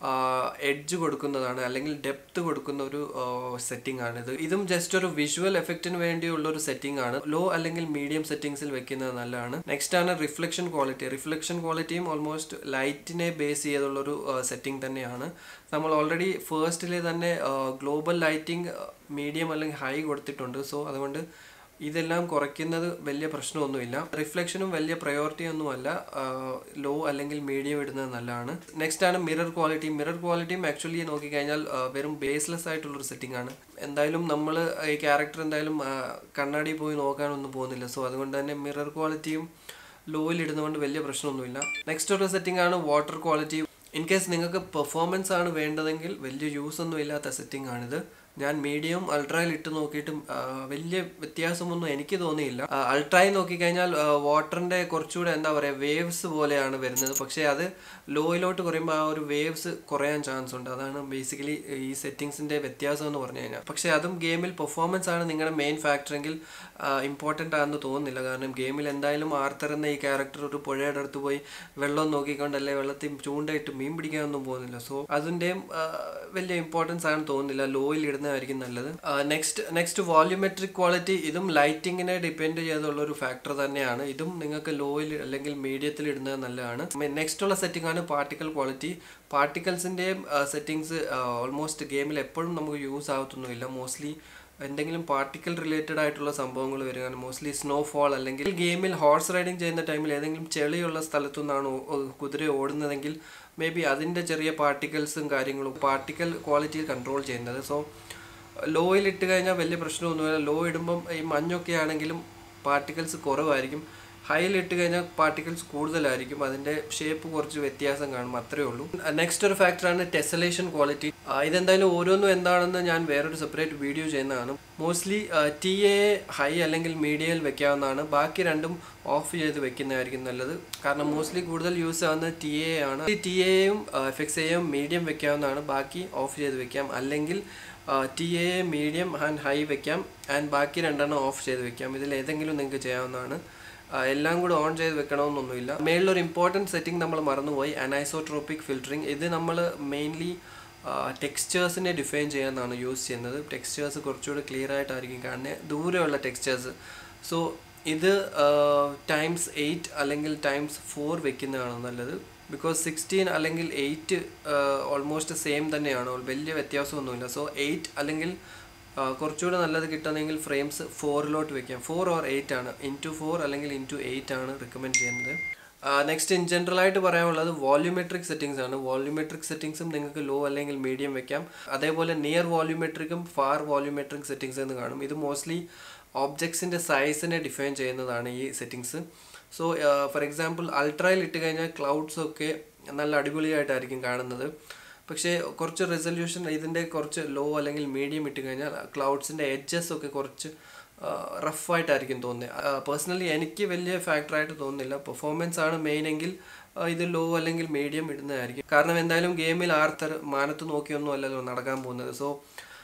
S1: എഡ്ജ് കൊടുക്കുന്നതാണ് അല്ലെങ്കിൽ ഡെപ്ത് കൊടുക്കുന്ന ഒരു സെറ്റിംഗ് ആണ് ഇത് ഇതും ജസ്റ്റ് ഒരു വിഷ്വൽ എഫക്റ്റിന് വേണ്ടിയുള്ള ഒരു സെറ്റിംഗ് ആണ് ലോ അല്ലെങ്കിൽ മീഡിയം സെറ്റിംഗ്സിൽ വെക്കുന്നത് നല്ലതാണ് നെക്സ്റ്റ് ആണ് റിഫ്ലക്ഷൻ ക്വാളിറ്റി റിഫ്ലക്ഷൻ ക്വാളിറ്റിയും ഓൾമോസ്റ്റ് ലൈറ്റിനെ ബേസ് ചെയ്തുള്ളൊരു സെറ്റിംഗ് തന്നെയാണ് നമ്മൾ ഓൾറെഡി ഫേസ്റ്റിലെ തന്നെ ഗ്ലോബൽ ലൈറ്റിംഗ് മീഡിയം അല്ലെങ്കിൽ ഹൈ കൊടുത്തിട്ടുണ്ട് സോ അതുകൊണ്ട് ഇതെല്ലാം കുറയ്ക്കുന്നത് വലിയ പ്രശ്നമൊന്നുമില്ല റിഫ്ലക്ഷനും വലിയ പ്രയോറിറ്റി ഒന്നുമല്ല ലോ അല്ലെങ്കിൽ മീഡിയം ഇടുന്നത് നല്ലതാണ് നെക്സ്റ്റ് ആണ് മിറർ ക്വാളിറ്റി മിറർ ക്വാളിറ്റിയും ആക്ച്വലി നോക്കിക്കഴിഞ്ഞാൽ വെറും ബേസ്ലെസ് ആയിട്ടുള്ളൊരു സെറ്റിംഗ് ആണ് എന്തായാലും നമ്മൾ ഈ ക്യാരക്ടർ എന്തായാലും കണ്ണാടി പോയി നോക്കാനൊന്നും പോകുന്നില്ല സോ അതുകൊണ്ട് തന്നെ മിറർ ക്വാളിറ്റിയും ലോയിൽ ഇടുന്നതുകൊണ്ട് വലിയ പ്രശ്നമൊന്നുമില്ല നെക്സ്റ്റ് ഒരു സെറ്റിംഗ് ആണ് വാട്ടർ ക്വാളിറ്റി ഇൻ കേസ് നിങ്ങൾക്ക് പെർഫോമൻസ് ആണ് വേണ്ടതെങ്കിൽ വലിയ യൂസ് ഒന്നും ഇല്ലാത്ത സെറ്റിംഗ് ആണിത് ഞാൻ മീഡിയം അൾട്രയിൽ ഇട്ട് നോക്കിയിട്ടും ആ, വലിയ വ്യത്യാസമൊന്നും എനിക്ക് തോന്നിയില്ല അൾട്രയിൽ നോക്കിക്കഴിഞ്ഞാൽ വാട്ടറിൻ്റെ കുറച്ചുകൂടെ എന്താ പറയുക വേവ്സ് പോലെയാണ് വരുന്നത് പക്ഷേ അത് ലോയിലോട്ട് കുറയുമ്പോൾ ആ ഒരു വേവ്സ് കുറയാൻ ചാൻസ് ഉണ്ട് അതാണ് ബേസിക്കലി ഈ സെറ്റിങ്സിൻ്റെ വ്യത്യാസം എന്ന് പറഞ്ഞു കഴിഞ്ഞാൽ പക്ഷേ അതും ഗെയിമിൽ പെർഫോമൻസ് ആണ് നിങ്ങളുടെ മെയിൻ ഫാക്ടർ എങ്കിൽ ഇമ്പോർട്ടൻ്റ് ആണെന്ന് തോന്നുന്നില്ല കാരണം ഗെയിമിൽ എന്തായാലും ആർത്തർ എന്ന ഈ ക്യാരക്ടർ ഒരു പുഴയുടെ അടുത്ത് പോയി വെള്ളം നോക്കിക്കൊണ്ടല്ലേ വെള്ളത്തിൽ ചൂണ്ടയിട്ട് മീൻ പിടിക്കാനൊന്നും പോകുന്നില്ല സോ അതിൻ്റെയും വലിയ ഇമ്പോർട്ടൻസ് ആണ് തോന്നുന്നില്ല ലോയിൽ ഇടുന്നതായിരിക്കും നല്ലത് നെക്സ്റ്റ് നെക്സ്റ്റ് വോല്യൂമെട്രിക് ക്വാളിറ്റി ഇതും ലൈറ്റിങ്ങിനെ ഡിപ്പെൻഡ് ചെയ്തുള്ള ഒരു ഫാക്ടർ തന്നെയാണ് ഇതും നിങ്ങൾക്ക് ലോയിൽ അല്ലെങ്കിൽ മീഡിയത്തിൽ ഇടുന്നത് നല്ലതാണ് നെക്സ്റ്റ് ഉള്ള സെറ്റിംഗ് ആണ് പാർട്ടിക്കൽ ക്വാളിറ്റി പാർട്ടിക്കൽസിൻ്റെയും സെറ്റിങ്സ് ഓൾമോസ്റ്റ് ഗെയിമിൽ എപ്പോഴും നമുക്ക് യൂസ് ആവത്തൊന്നുമില്ല മോസ്റ്റ്ലി എന്തെങ്കിലും പാർട്ടിക്കൽ റിലേറ്റഡ് ആയിട്ടുള്ള സംഭവങ്ങൾ വരികയാണ് മോസ്റ്റ്ലി സ്നോഫോൾ അല്ലെങ്കിൽ ഗെയിമിൽ ഹോഴ്സ് റൈഡിങ് ചെയ്യുന്ന ടൈമിൽ ഏതെങ്കിലും ചെളിയുള്ള സ്ഥലത്തു നിന്നാണ് ഓ- ഓ- കുതിര ഓടുന്നതെങ്കിൽ മേ ബി അതിൻ്റെ ചെറിയ പാർട്ടിക്കൽസും കാര്യങ്ങളും പാർട്ടിക്കൽ ക്വാളിറ്റി കൺട്രോൾ ചെയ്യുന്നത് സോ ലോയിൽ ഇട്ട് കഴിഞ്ഞാൽ വലിയ പ്രശ്നമൊന്നുമില്ല ലോ ഇടുമ്പം ഈ മഞ്ഞൊക്കെ ആണെങ്കിലും പാർട്ടിക്കൽസ് കുറവായിരിക്കും ഹൈയിൽ ഇട്ട് കഴിഞ്ഞാൽ പാർട്ടിക്കൽസ് കൂടുതലായിരിക്കും അതിൻ്റെ ഷേപ്പ് കുറച്ച് വ്യത്യാസം കാണും അത്രേ ഉള്ളൂ നെക്സ്റ്റ് ഒരു ഫാക്ടറാണ് ടെസലേഷൻ ക്വാളിറ്റി ഇതെന്തായാലും ഓരോന്നും എന്താണെന്ന് ഞാൻ വേറൊരു സെപ്പറേറ്റ് വീഡിയോ ചെയ്യുന്നതാണ് മോസ്റ്റ്ലി ടി എ ഹൈ അല്ലെങ്കിൽ മീഡിയയിൽ വെക്കാവുന്നതാണ് ബാക്കി രണ്ടും ഓഫ് ചെയ്ത് വെക്കുന്നതായിരിക്കും നല്ലത് കാരണം മോസ്റ്റ്ലി കൂടുതൽ യൂസ് ആവുന്നത് ടി എ ആണ് ടി എയും എഫ് എക്സ് എയും മീഡിയം വെക്കാവുന്നതാണ് ബാക്കി ഓഫ് ചെയ്ത് വെക്കാം അല്ലെങ്കിൽ T A medium and high വെക്കാം ആൻഡ് ബാക്കി രണ്ടെണ്ണം ഓഫ് ചെയ്ത് വെക്കാം ഇതിൽ ഏതെങ്കിലും നിങ്ങൾക്ക് ചെയ്യാവുന്നതാണ് ആ, എല്ലാം കൂടെ ഓൺ ചെയ്ത് വെക്കണമെന്നൊന്നുമില്ല മേളിലൊരു ഇമ്പോർട്ടൻറ്റ് സെറ്റിംഗ് നമ്മൾ മറന്നുപോയി അനൈസോട്രോപ്പിക് ഫിൽറ്ററിങ് ഇത് നമ്മൾ മെയിൻലി ടെക്സ്ചേഴ്സിനെ ഡിഫൈൻ ചെയ്യാനാണ് യൂസ് ചെയ്യുന്നത് ടെക്സ്ചേഴ്സ് കുറച്ചുകൂടി ക്ലിയർ ആയിട്ടായിരിക്കും കാണുന്നത് ദൂരെയുള്ള ടെക്സ്ചേഴ്സ് സോ ഇത് ടൈംസ് എയ്റ്റ് അല്ലെങ്കിൽ ടൈംസ് ഫോർ വെക്കുന്നതാണ് നല്ലത് ബിക്കോസ് സിക്സ്റ്റീൻ അല്ലെങ്കിൽ എയ്റ്റ് ഓൾമോസ്റ്റ് സെയിം തന്നെയാണ് വലിയ വ്യത്യാസമൊന്നുമില്ല സോ എയ്റ്റ് അല്ലെങ്കിൽ ആ, കുറച്ചുകൂടെ നല്ലത് കിട്ടുന്നെങ്കിൽ ഫ്രെയിംസ് ഫോറിലോട്ട് വെക്കാം ഫോർ ഓർ എയ്റ്റ് ആണ് ഇൻറ്റു ഫോർ അല്ലെങ്കിൽ ഇൻറ്റു എയ്റ്റ് ആണ് റിക്കമെൻഡ് ചെയ്യുന്നത് നെക്സ്റ്റ് ഇൻ ജനറൽ ആയിട്ട് പറയാനുള്ളത് വോല്യൂമെട്രിക് സെറ്റിംഗ്സ് ആണ് വോല്യൂമെട്രിക് സെറ്റിംഗ്സും നിങ്ങൾക്ക് ലോ അല്ലെങ്കിൽ മീഡിയം വെക്കാം അതേപോലെ നിയർ വോല്യൂമെട്രിക്കും ഫാർ വോല്യൂമെട്രിക് സെറ്റിംഗ്സ് എന്ന് കാണും ഇത് മോസ്റ്റ്ലി ഓബ്ജക്ട്സിൻ്റെ സൈസിനെ ഡിഫൈൻ ചെയ്യുന്നതാണ് ഈ സെറ്റിംഗ്സ് സോ ഫോർ എക്സാമ്പിൾ അൾട്രയിൽ ഇട്ട് കഴിഞ്ഞാൽ ക്ലൗഡ്സ് ഒക്കെ നല്ല അടിപൊളിയായിട്ടായിരിക്കും കാണുന്നത് പക്ഷേ കുറച്ച് റെസൊല്യൂഷൻ ഇതിൻ്റെ കുറച്ച് ലോ അല്ലെങ്കിൽ മീഡിയം ഇട്ട് കഴിഞ്ഞാൽ ക്ലൗഡ്സിൻ്റെ എഡ്ജസ് ഒക്കെ കുറച്ച് റഫായിട്ടായിരിക്കും തോന്നുന്നത് പേഴ്സണലി എനിക്ക് വലിയ ഫാക്ടറായിട്ട് തോന്നുന്നില്ല പെർഫോമൻസ് ആണ് മെയിൻ എങ്കിൽ ആ, ഇത് ലോ അല്ലെങ്കിൽ മീഡിയം ഇടുന്നതായിരിക്കും കാരണം എന്തായാലും ഗെയിമിൽ ആർത്തർ മാനത്ത് നോക്കിയൊന്നും അല്ലല്ലോ നടക്കാൻ പോകുന്നത് സോ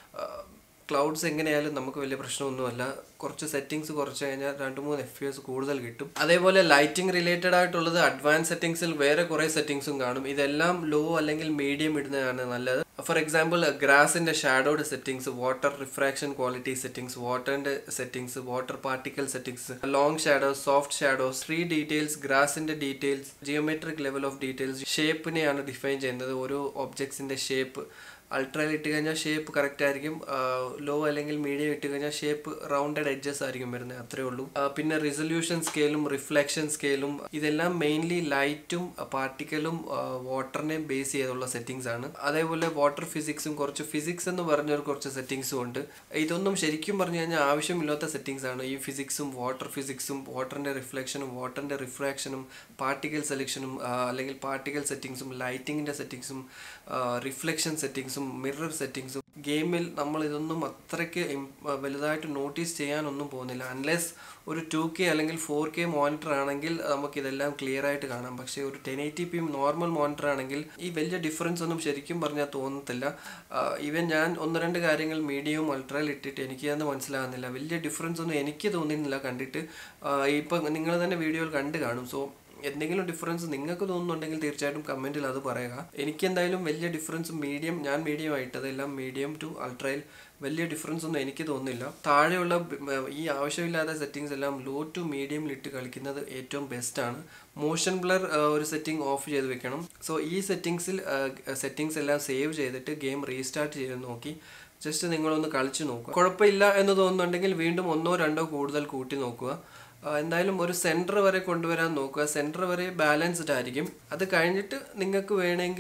S1: ക്ലൗഡ്സ് എങ്ങനെയായാലും നമുക്ക് വലിയ പ്രശ്നമൊന്നുമല്ല കുറച്ച് സെറ്റിങ്സ് കുറച്ച് കഴിഞ്ഞാൽ രണ്ട് മൂന്ന് എഫ് എസ് കൂടുതൽ കിട്ടും അതേപോലെ ലൈറ്റിംഗ് റിലേറ്റഡ് ആയിട്ടുള്ളത് അഡ്വാൻസ് സെറ്റിങ്സിൽ വേറെ കുറേ സെറ്റിങ്സും കാണും ഇതെല്ലാം ലോ അല്ലെങ്കിൽ മീഡിയം ഇടുന്നതാണ് നല്ലത് ഫോർ എക്സാമ്പിൾ ഗ്രാസിന്റെ shadowed settings water refraction quality settings വാട്ടറിന്റെ settings water particle settings long shadows soft shadows tree details ഗ്രാസിന്റെ details geometric level of details ഷേപ്പിനെയാണ് ഡിഫൈൻ ചെയ്യുന്നത് ഓരോ ഒബ്ജക്ട്സിന്റെ ഷേപ്പ് അൾട്രയിൽ ഇട്ട് കഴിഞ്ഞാൽ ഷേപ്പ് കറക്റ്റ് ആയിരിക്കും ലോ അല്ലെങ്കിൽ മീഡിയം ഇട്ട് കഴിഞ്ഞാൽ ഷേപ്പ് റൗണ്ടഡ് എഡ്ജസ് ആയിരിക്കും വരുന്നത് അത്രേ ഉള്ളൂ ആ, പിന്നെ റിസൊല്യൂഷൻ സ്കെയിലും റിഫ്ലക്ഷൻ സ്കെയിലും ഇതെല്ലാം മെയിൻലി ലൈറ്റും പാർട്ടിക്കലും വാട്ടറിനെയും ബേസ് ചെയ്തുള്ള സെറ്റിങ്സ് ആണ് അതേപോലെ വാട്ടർ ഫിസിക്സും കുറച്ച് ഫിസിക്സ് എന്ന് പറഞ്ഞൊരു കുറച്ച് സെറ്റിങ്സും ഉണ്ട് ഇതൊന്നും ശരിക്കും പറഞ്ഞു കഴിഞ്ഞാൽ ആവശ്യമില്ലാത്ത സെറ്റിങ്സ് ആണ് ഈ ഫിസിക്സും വാട്ടർ ഫിസിക്സും വാട്ടറിന്റെ റിഫ്ലക്ഷനും വാട്ടറിന്റെ റിഫ്രാക്ഷനും പാർട്ടിക്കൽ സെലക്ഷനും അല്ലെങ്കിൽ പാർട്ടിക്കൽ സെറ്റിങ്സും ലൈറ്റിങ്ങിന്റെ സെറ്റിങ്സും റിഫ്ലക്ഷൻ സെറ്റിങ്സും മിറർ സെറ്റിങ്സും ഗെയിമിൽ നമ്മൾ ഇതൊന്നും അത്രയ്ക്ക് ഇം- വലുതായിട്ട് നോട്ടീസ് ചെയ്യാനൊന്നും പോകുന്നില്ല അൺലെസ് ഒരു ടു കെ അല്ലെങ്കിൽ ഫോർ കെ മോണിറ്റർ ആണെങ്കിൽ നമുക്ക് ഇതെല്ലാം ക്ലിയർ ആയിട്ട് കാണാം പക്ഷേ ഒരു ten eighty P normal monitor ആണെങ്കിൽ ഈ വലിയ ഡിഫറൻസ് ഒന്നും ശരിക്കും പറഞ്ഞാൽ തോന്നത്തില്ല ഈവൻ ഞാൻ ഒന്ന് രണ്ട് കാര്യങ്ങൾ മീഡിയവും അൾട്രയിൽ ഇട്ടിട്ട് എനിക്ക് തന്നെ മനസ്സിലാകുന്നില്ല വലിയ ഡിഫറൻസ് ഒന്നും എനിക്ക് തോന്നുന്നില്ല കണ്ടിട്ട് ഇപ്പം നിങ്ങൾ തന്നെ വീഡിയോയിൽ കണ്ട് കാണും സോ എന്തെങ്കിലും ഡിഫറൻസ് നിങ്ങൾക്ക് തോന്നുന്നുണ്ടെങ്കിൽ തീർച്ചയായിട്ടും കമൻറ്റിൽ അത് പറയുക എനിക്ക് എന്തായാലും വലിയ ഡിഫറൻസ് മീഡിയം ഞാൻ മീഡിയം ആയിട്ടത് എല്ലാം മീഡിയം ടു അൾട്രയിൽ വലിയ ഡിഫറൻസ് ഒന്നും എനിക്ക് തോന്നുന്നില്ല താഴെയുള്ള ബ- മ- ഈ ആവശ്യമില്ലാത്ത സെറ്റിങ്സ് എല്ലാം ലോ ടു മീഡിയമിൽ ഇട്ട് കളിക്കുന്നത് ഏറ്റവും ബെസ്റ്റ് ആണ് മോഷൻ ബ്ലർ ഒരു സെറ്റിംഗ് ഓഫ് ചെയ്ത് വെക്കണം സോ ഈ സെറ്റിങ്സിൽ സെറ്റിങ്സ് എല്ലാം സേവ് ചെയ്തിട്ട് ഗെയിം റീസ്റ്റാർട്ട് ചെയ്ത് നോക്കി ജസ്റ്റ് നിങ്ങളൊന്ന് കളിച്ച് നോക്കുക കുഴപ്പമില്ല എന്ന് തോന്നുന്നുണ്ടെങ്കിൽ വീണ്ടും ഒന്നോ രണ്ടോ കൂടുതൽ കൂട്ടി നോക്കുക ആ, എന്തായാലും ഒരു സെൻറ്റർ വരെ കൊണ്ടുവരാൻ നോക്കുക സെൻറ്റർ വരെ ബാലൻസ്ഡ് ആയിരിക്കും അത് കഴിഞ്ഞിട്ട് നിങ്ങൾക്ക് വേണമെങ്കിൽ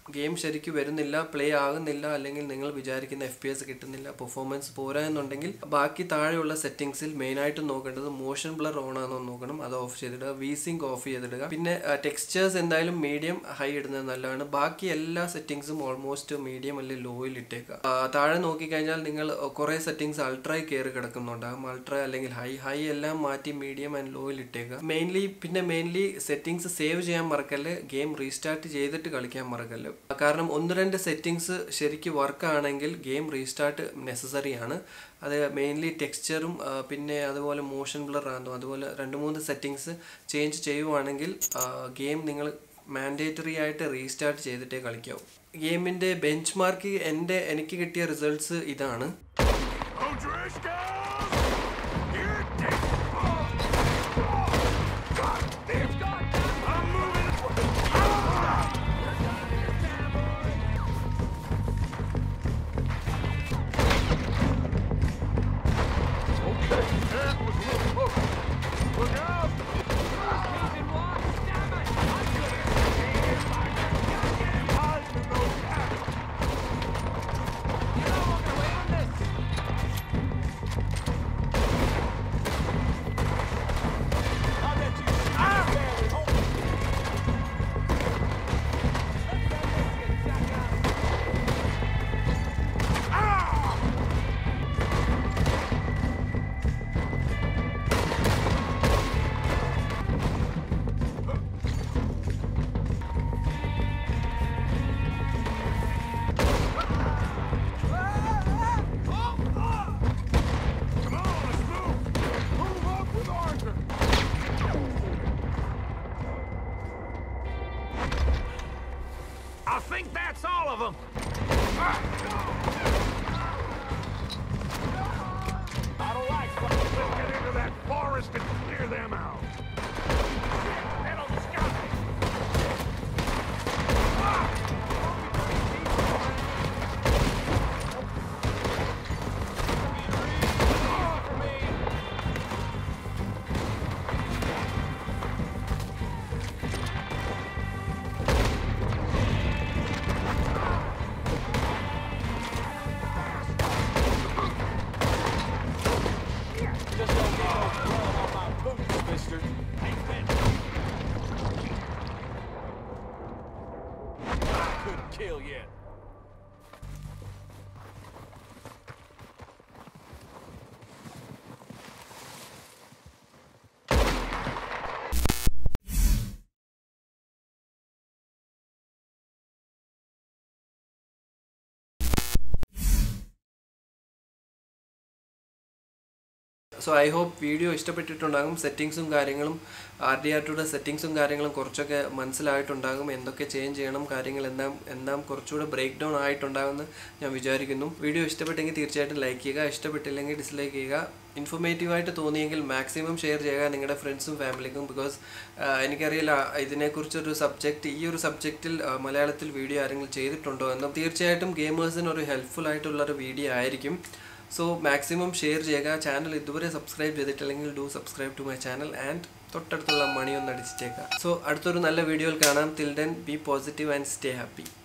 S1: ഗെയിം ശരിക്കും വരുന്നില്ല പ്ലേ ആകുന്നില്ല അല്ലെങ്കിൽ നിങ്ങൾ വിചാരിക്കുന്ന എഫ് പി എസ് കിട്ടുന്നില്ല പെർഫോമൻസ് പോരാ എന്നുണ്ടെങ്കിൽ ബാക്കി താഴെയുള്ള സെറ്റിംഗ്സിൽ മെയിനായിട്ട് നോക്കേണ്ടത് മോഷൻ ബ്ലർ ഓൺ ആണോ എന്ന് നോക്കണം അത് ഓഫ് ചെയ്തിടുക വീസിങ് ഓഫ് ചെയ്തിടുക പിന്നെ ടെക്സ്ചേഴ്സ് എന്തായാലും മീഡിയം ഹൈ ഇടുന്നത് നല്ലതാണ് ബാക്കി എല്ലാ സെറ്റിംഗ്സും ഓൾമോസ്റ്റ് മീഡിയം അല്ലെങ്കിൽ ലോയിൽ ഇട്ടേക്കുക ആ, താഴെ നോക്കിക്കഴിഞ്ഞാൽ നിങ്ങൾ കുറേ സെറ്റിംഗ്സ് അൾട്രയിൽ കയറി കിടക്കുന്നുണ്ടാകും അൾട്ര അല്ലെങ്കിൽ ഹൈ ഹൈ എല്ലാം മാറ്റി മീഡിയം ആൻഡ് ലോയിൽ ഇട്ടേക്കുക മെയിൻലി പിന്നെ മെയിൻലി സെറ്റിംഗ്സ് സേവ് ചെയ്യാൻ മറക്കല്ല് ഗെയിം റീസ്റ്റാർട്ട് ചെയ്തിട്ട് കളിക്കാൻ മറക്കല്ല് കാരണം ഒന്ന് രണ്ട് സെറ്റിംഗ്സ് ശരിക്ക് വർക്ക് ആണെങ്കിൽ ഗെയിം റീസ്റ്റാർട്ട് നെസസറി ആണ് അത് മെയിൻലി ടെക്സ്ചറും പിന്നെ അതുപോലെ മോഷൻ ബ്ലർ ആണെന്നോ അതുപോലെ രണ്ട് മൂന്ന് സെറ്റിംഗ്സ് ചേഞ്ച് ചെയ്യുവാണെങ്കിൽ ഗെയിം നിങ്ങൾ മാൻഡേറ്ററി ആയിട്ട് റീസ്റ്റാർട്ട് ചെയ്തിട്ടേ കളിക്കാവൂ ഗെയിമിൻ്റെ ബെഞ്ച് മാർക്ക് എൻ്റെ എനിക്ക് കിട്ടിയ റിസൾട്ട്സ് ഇതാണ്
S4: You're dead. God damn. I'm moving. Okay, that was a little close. Look out. Hide in those cabins. Come on, let's move. Move up with Arthur. I think that's all of them. I don't like Let's get into that forest and clear them out. Head on the sky.
S3: Couldn't kill yet.
S1: So I hope video ഇഷ്ടപ്പെട്ടിട്ടുണ്ടാകും സെറ്റിങ്സും കാര്യങ്ങളും R D R ടുയുടെ സെറ്റിങ്സും കാര്യങ്ങളും കുറച്ചൊക്കെ മനസ്സിലായിട്ടുണ്ടാകും എന്തൊക്കെ change ചെയ്യണം കാര്യങ്ങൾ എല്ലാം എല്ലാം കുറച്ചുകൂടെ ബ്രേക്ക് ഡൗൺ ആയിട്ടുണ്ടാകുമെന്ന് ഞാൻ വിചാരിക്കുന്നു വീഡിയോ ഇഷ്ടപ്പെട്ടെങ്കിൽ തീർച്ചയായിട്ടും ലൈക്ക് ചെയ്യുക ഇഷ്ടപ്പെട്ടില്ലെങ്കിൽ ഡിസ്ലൈക്ക് ചെയ്യുക ഇൻഫോർമേറ്റീവായിട്ട് തോന്നിയെങ്കിൽ മാക്സിമം ഷെയർ ചെയ്യുക നിങ്ങളുടെ ഫ്രണ്ട്സും ഫാമിലിക്കും ബിക്കോസ് എനിക്കറിയില്ല ഇതിനെക്കുറിച്ചൊരു സബ്ജക്റ്റ് ഈ ഒരു സബ്ജക്റ്റിൽ മലയാളത്തിൽ വീഡിയോ ആരെങ്കിലും ചെയ്തിട്ടുണ്ടോ എന്നും തീർച്ചയായിട്ടും ഗെയിമേഴ്സിന് ഒരു ഹെൽപ്ഫുൾ ആയിട്ടുള്ള ഒരു വീഡിയോ ആയിരിക്കും സോ മാക്സിമം ഷെയർ ചെയ്യുക ചാനൽ ഇതുവരെ സബ്സ്ക്രൈബ് ചെയ്തിട്ടില്ലെങ്കിൽ do subscribe to my channel and തൊട്ടടുത്തുള്ള മണി ഒന്ന് അടിച്ചിട്ടേക്കുക സോ അടുത്തൊരു നല്ല വീഡിയോയിൽ കാണാം till then be positive and stay happy